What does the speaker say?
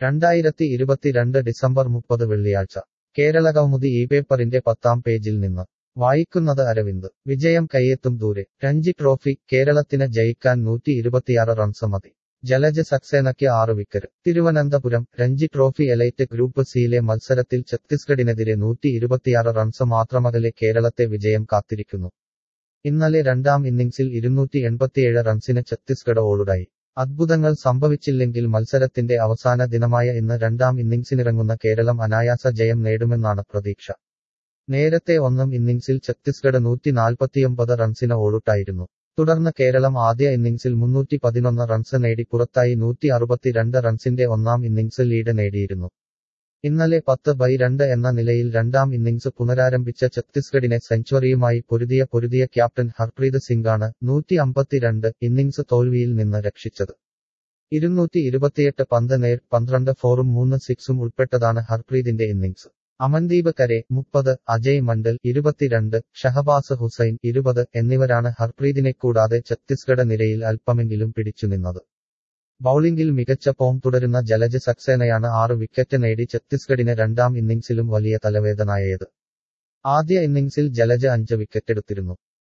രണ്ടായിരത്തി ഇരുപത്തിരണ്ട് ഡിസംബർ മുപ്പത് വെള്ളിയാഴ്ച കേരള കൗമുദി ഈ പേപ്പറിന്റെ പത്താം പേജിൽ നിന്ന് വായിക്കുന്നത് അരവിന്ദ് വിജയം കൈയെത്തും ദൂരെ രഞ്ജി ട്രോഫി കേരളത്തിന് ജയിക്കാൻ നൂറ്റി ഇരുപത്തിയാറ് റൺസ് മതി ജലജ സക്സേനയ്ക്ക് ആറ് wicket Thiruvananthapuram Ranji trophy elite group സിയിലെ മത്സരത്തിൽ ഛത്തീസ്ഗഡിനെതിരെ നൂറ്റി ഇരുപത്തിയാറ് റൺസ് മാത്രമകലെ കേരളത്തെ വിജയം കാത്തിരിക്കുന്നു ഇന്നലെ രണ്ടാം ഇന്നിംഗ്സിൽ ഇരുന്നൂറ്റി എൺപത്തിയേഴ് റൺസിന് ഛത്തീസ്ഗഡ് ഓളുടായി അദ്ഭുതങ്ങൾ സംഭവിച്ചില്ലെങ്കിൽ മത്സരത്തിന്റെ അവസാന ദിനമായ ഇന്ന് രണ്ടാം ഇന്നിംഗ്സിനിറങ്ങുന്ന കേരളം അനായാസ ജയം നേടുമെന്നാണ് പ്രതീക്ഷ നേരത്തെ ഒന്നാം ഇന്നിംഗ്സിൽ ഛത്തീസ്ഗഡ് നൂറ്റി നാൽപ്പത്തിയൊമ്പത് റൺസിന് ഓളുട്ടായിരുന്നു തുടർന്ന് കേരളം ആദ്യ ഇന്നിംഗ്സിൽ മുന്നൂറ്റി പതിനൊന്ന് റൺസ് നേടി പുറത്തായി നൂറ്റി അറുപത്തിരണ്ട് റൺസിന്റെ ഒന്നാം ഇന്നിംഗ്സ് ലീഡ് നേടിയിരുന്നു ഇന്നലെ പത്ത് ബൈ രണ്ട് എന്ന നിലയിൽ രണ്ടാം ഇന്നിംഗ്സ് പുനരാരംഭിച്ച ഛത്തീസ്ഗഡിനെ സെഞ്ചുറിയുമായി പൊരുതിയ പൊരുതിയ ക്യാപ്റ്റൻ ഹർപ്രീത് സിംഗാണ് നൂറ്റി അമ്പത്തിരണ്ട് ഇന്നിംഗ്സ് തോൽവിയിൽ നിന്ന് രക്ഷിച്ചത് ഇരുന്നൂറ്റി ഇരുപത്തിയെട്ട് പന്ത് നേർ പന്ത്രണ്ട് ഫോറും മൂന്ന് സിക്സും ഉൾപ്പെട്ടതാണ് ഹർപ്രീതിന്റെ ഇന്നിംഗ്സ് അമൻദീപ് കരെ മുപ്പത് അജയ് മണ്ഡൽ ഇരുപത്തിരണ്ട് ഷഹബാസ് ഹുസൈൻ ഇരുപത് എന്നിവരാണ് ഹർപ്രീതിനെ കൂടാതെ ഛത്തീസ്ഗഡ് നിരയിൽ അല്പമെങ്കിലും പിടിച്ചുനിന്നത് ബൌളിംഗിൽ മികച്ച ഫോം തുടരുന്ന ജലജ സക്സേനയാണ് ആറ് വിക്കറ്റ് നേടി ഛത്തീസ്ഗഡിന് രണ്ടാം ഇന്നിംഗ്സിലും വലിയ തലവേദനയായത് ആദ്യ ഇന്നിംഗ്സിൽ ജലജ അഞ്ച് വിക്കറ്റെടുത്തിരുന്നു